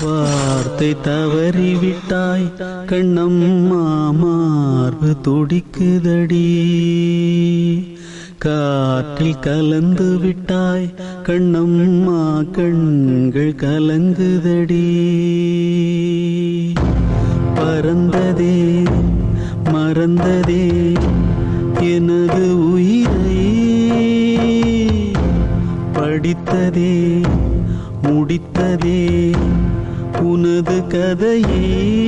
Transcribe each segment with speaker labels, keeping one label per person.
Speaker 1: வார்த்தை தவறிவிட்டாய் கண்ணம்மா மார்பு துடிக்குதடி காற்றில் கலந்து விட்டாய் கண்ணம்மா கண்கள் கலங்குதடி பறந்ததே மறந்ததே எனது உயிரை படித்ததே முடித்ததே உனது கதையே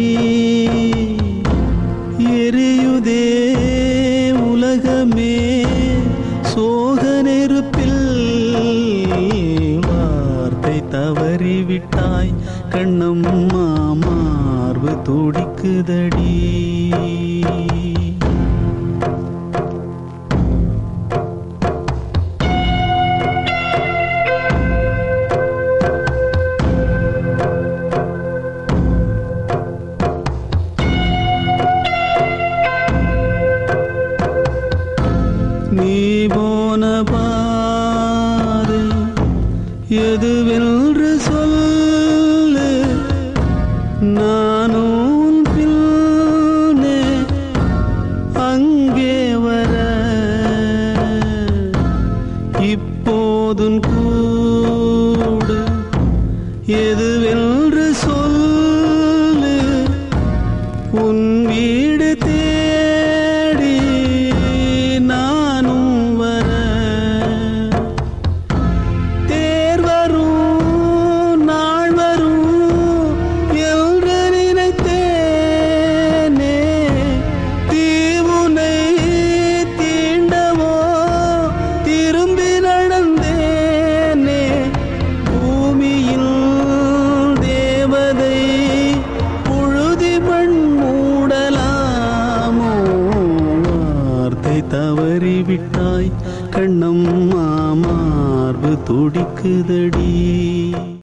Speaker 1: எரியுதே உலகமே சோக நெருப்பில் வார்த்தை தவறிவிட்டாய் கண்ணம்மா மார்பு துடிக்குதடி நீ போன பாரு எதுவென்று சொல்லு நானும் பின்னே அங்கே வர இப்போதும் கூடு எதுவென்று சொல்லு உன் வீடு தேடி நானும் வர தேர் வரும் நாள் வரும் என்று நினைத்தேனே தீவுனை தீண்டவோ திரும்பி நடந்தேனே பூமியில் தேவதை புழுதி மண் மூடலாமோ வார்த்தை தவறிவிட்டாய் கண்ணம்மா மார்பு துடிக்குதடி